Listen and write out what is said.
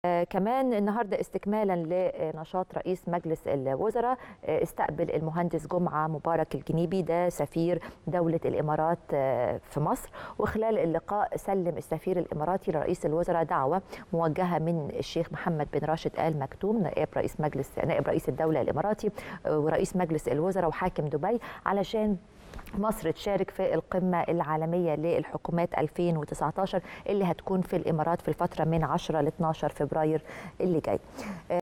آه، كمان النهارده استكمالا لنشاط رئيس مجلس الوزراء آه، استقبل المهندس جمعه مبارك الجنيبي ده سفير دوله الامارات آه، في مصر وخلال اللقاء سلم السفير الاماراتي لرئيس الوزراء دعوه موجهه من الشيخ محمد بن راشد ال مكتوم نائب رئيس مجلس نائب رئيس الدوله الاماراتي آه، ورئيس مجلس الوزراء وحاكم دبي علشان مصر تشارك في القمة العالمية للحكومات 2019 اللي هتكون في الإمارات في الفترة من 10 ل 12 فبراير اللي جاي